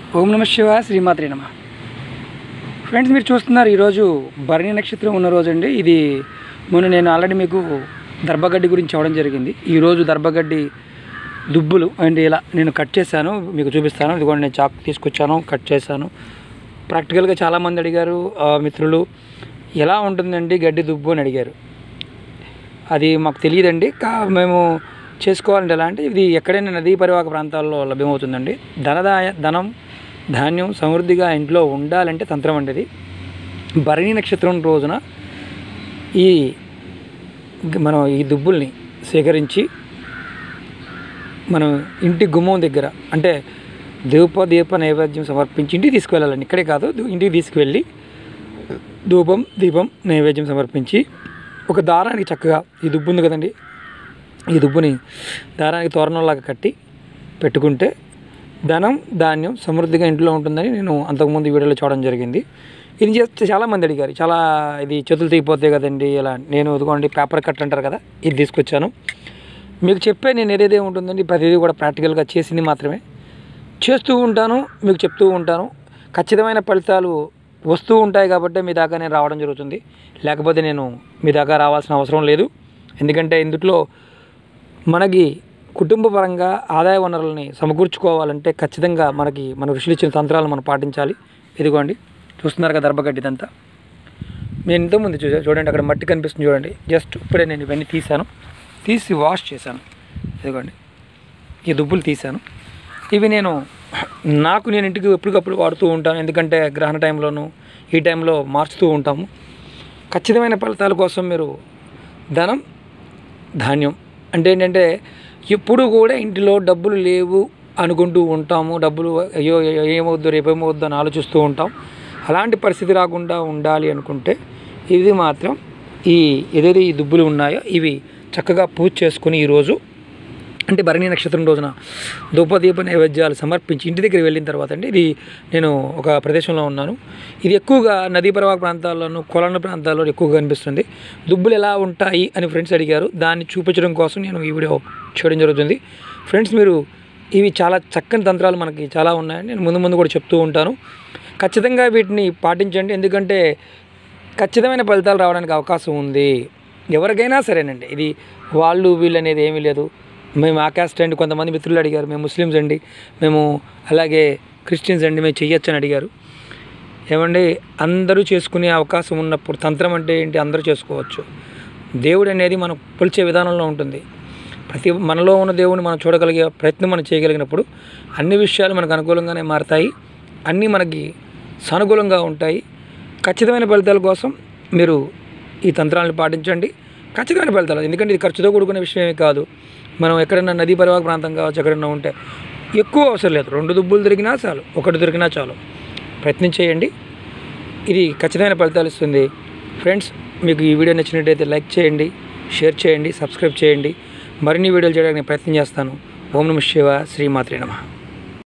ఓం నమ శివ శ్రీమాత్రి నమ ఫ్రెండ్స్ మీరు చూస్తున్నారు ఈరోజు భరణి నక్షత్రం ఉన్న రోజు అండి ఇది మొన్న నేను ఆల్రెడీ మీకు దర్భగడ్డి గురించి చెప్పడం జరిగింది ఈరోజు దర్భగడ్డి దుబ్బులు అండ్ ఇలా నేను కట్ చేశాను మీకు చూపిస్తాను ఇదిగోండి నేను చాక్ తీసుకొచ్చాను కట్ చేశాను ప్రాక్టికల్గా చాలామంది అడిగారు ఆ, మిత్రులు ఎలా ఉంటుందండి గడ్డి దుబ్బు అని అడిగారు అది మాకు తెలియదండి కా మేము చేసుకోవాలంటే ఎలా అంటే ఇది ఎక్కడైనా నదీ పరివాహక ప్రాంతాల్లో లభ్యమవుతుందండి ధనదాయ ధనం ధాన్యం సమృద్ధిగా ఇంట్లో ఉండాలంటే తంత్రం అండి ఇది భరణి నక్షత్రం రోజున ఈ గ- మనం ఈ దుబ్బుల్ని సేకరించి మనం ఇంటి గుమ్మం దగ్గర అంటే ధూప దీప నైవేద్యం సమర్పించి ఇంటికి తీసుకువెళ్ళాలండి ఇక్కడే కాదు దు- ఇంటికి తీసుకువెళ్ళి ధూపం దీపం నైవేద్యం సమర్పించి ఒక దారానికి చక్కగా ఈ దుబ్బు ఉంది కదండి ఈ దుబ్బుని దారానికి తోరణంలాగా కట్టి పెట్టుకుంటే ధనం ధాన్యం సమృద్ధిగా ఇంట్లో ఉంటుందని నేను అంతకుముందు ఈ వీడియోలో చూడడం జరిగింది ఇది చేస్తే చాలామంది అడిగారు చాలా ఇది చేతులు తెగిపోతాయి కదండి ఇలా నేను ఇదిగోండి పేపర్ కట్ అంటారు కదా ఇది తీసుకొచ్చాను మీకు చెప్పే నేను ఏదైతే ఉంటుందండి ప్రతిదీ కూడా ప్రాక్టికల్గా చేసింది మాత్రమే చేస్తూ ఉంటాను మీకు చెప్తూ ఉంటాను ఖచ్చితమైన ఫలితాలు వస్తూ ఉంటాయి కాబట్టి మీ దాకా నేను రావడం జరుగుతుంది లేకపోతే నేను మీ దాకా రావాల్సిన అవసరం లేదు ఎందుకంటే ఇందులో మనకి కుటుంబ పరంగా ఆదాయ వనరులని సమకూర్చుకోవాలంటే ఖచ్చితంగా మనకి మన ఋషులు ఇచ్చిన తంత్రాలను మనం పాటించాలి ఇదిగోండి చూస్తున్నారు కదా దర్భగడ్డి ఇదంతా నేను ఇంతకుముందు చూసా చూడండి అక్కడ మట్టి కనిపిస్తుంది చూడండి జస్ట్ ఇప్పుడే నేను ఇవన్నీ తీశాను తీసి వాష్ చేశాను ఇదిగోండి ఈ దుబ్బులు తీశాను ఇవి నేను నాకు నేను ఇంటికి ఎప్పటికప్పుడు వాడుతూ ఉంటాను ఎందుకంటే గ్రహణ టైంలోను ఈ టైంలో మార్చుతూ ఉంటాము ఖచ్చితమైన ఫలితాల కోసం మీరు ధనం ధాన్యం అంటే ఏంటంటే ఎప్పుడు కూడా ఇంటిలో డబ్బులు లేవు అనుకుంటూ ఉంటాము డబ్బులు అయ్యో అయ్యో, ఏమవుద్దు రేపు ఏమవుద్దు అని ఆలోచిస్తూ ఉంటాం అలాంటి పరిస్థితి రాకుండా ఉండాలి అనుకుంటే ఇది మాత్రం ఈ ఏదైతే ఈ దుబ్బులు ఉన్నాయో ఇవి చక్కగా పూజ చేసుకుని ఈరోజు అంటే భరణి నక్షత్రం రోజున ధూపదీప నైవేద్యాలు సమర్పించి ఇంటి దగ్గరికి వెళ్ళిన తర్వాత అండి ఇది నేను ఒక ప్రదేశంలో ఉన్నాను ఇది ఎక్కువగా నదీ పరివాహక ప్రాంతాల్లోనూ కొలను ప్రాంతాల్లో ఎక్కువగా కనిపిస్తుంది దుబ్బులు ఎలా ఉంటాయి అని ఫ్రెండ్స్ అడిగారు దాన్ని చూపించడం కోసం నేను ఈ వీడియో చేయడం జరుగుతుంది ఫ్రెండ్స్ మీరు ఇవి చాలా చక్కని తంత్రాలు మనకి చాలా ఉన్నాయని నేను ముందు ముందు కూడా చెప్తూ ఉంటాను ఖచ్చితంగా వీటిని పాటించండి ఎందుకంటే ఖచ్చితమైన ఫలితాలు రావడానికి అవకాశం ఉంది ఎవరికైనా సరేనండి ఇది వాళ్ళు వీళ్ళు అనేది ఏమీ లేదు మేము ఆ క్యాస్ట్ అండి కొంతమంది మిత్రులు అడిగారు మేము ముస్లిమ్స్ అండి మేము అలాగే క్రిస్టియన్స్ అండి మేము చెయ్యొచ్చు అని అడిగారు ఏమండి అందరూ చేసుకునే అవకాశం ఉన్నప్పుడు తంత్రం అంటే ఏంటి అందరూ చేసుకోవచ్చు దేవుడు అనేది మనం కొలిచే విధానంలో ఉంటుంది ప్రతి మనలో ఉన్న దేవుడిని మనం చూడగలిగే ప్రయత్నం మనం చేయగలిగినప్పుడు అన్ని విషయాలు మనకు అనుకూలంగానే మారతాయి అన్నీ మనకి సానుకూలంగా ఉంటాయి ఖచ్చితమైన ఫలితాల కోసం మీరు ఈ తంత్రాలను పాటించండి ఖచ్చితమైన ఫలితాలు ఎందుకంటే ఇది ఖర్చుతో కూడుకునే విషయమే కాదు మనం ఎక్కడైనా నదీ పరివాహక ప్రాంతం కావచ్చు ఎక్కడైనా ఉంటే ఎక్కువ అవసరం లేదు రెండు దుబ్బులు దొరికినా చాలు ఒకటి దొరికినా చాలు ప్రయత్నం చేయండి ఇది ఖచ్చితమైన ఫలితాలు ఇస్తుంది ఫ్రెండ్స్ మీకు ఈ వీడియో నచ్చినట్టయితే లైక్ చేయండి షేర్ చేయండి సబ్స్క్రైబ్ చేయండి మరిన్ని వీడియోలు చేయడానికి నేను ప్రయత్నం చేస్తాను ఓం నమ శివ శ్రీమాత్రే నమః